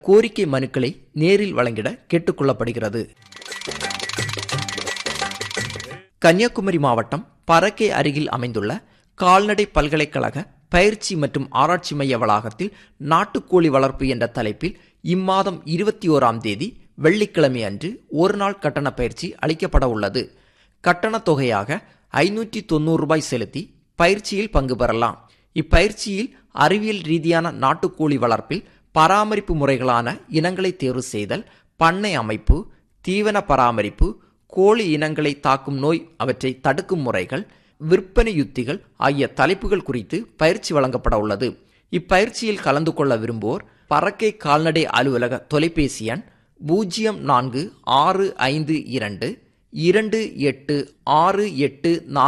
கோரிக்கை மனுக்களை நேரில் வழங்கிட கேட்டுக்கொள்ளப்படுகிறது கன்னியாகுமரி மாவட்டம் பறக்கை அருகில் அமைந்துள்ள கால்நடை பல்கலைக்கழக பயிற்சி மற்றும் ஆராய்ச்சி மைய வளாகத்தில் நாட்டுக்கோழி வளர்ப்பு என்ற தலைப்பில் இம்மாதம் இருபத்தி ஓராம் தேதி வெள்ளிக்கிழமை அன்று ஒரு நாள் கட்டண பயிற்சி அளிக்கப்பட உள்ளது கட்டணத் தொகையாக ஐநூற்றி தொண்ணூறு ரூபாய் செலுத்தி பயிற்சியில் பங்கு பெறலாம் இப்பயிற்சியில் அறிவியல் ரீதியான நாட்டுக்கோழி வளர்ப்பில் பராமரிப்பு முறைகளான இனங்களை தேர்வு செய்தல் பண்ணை அமைப்பு தீவன பராமரிப்பு கோழி இனங்களை தாக்கும் நோய் அவற்றை தடுக்கும் முறைகள் விற்பனை யுத்திகள் ஆகிய தலைப்புகள் குறித்து பயிற்சி வழங்கப்பட உள்ளது இப்பயிற்சியில் கலந்து கொள்ள விரும்புவோர் பறக்கை கால்நடை அலுவலக தொலைபேசி எண் பூஜ்ஜியம் நான்கு ஆறு ஐந்து இரண்டு இரண்டு எட்டு ஆறு எட்டு நான்கு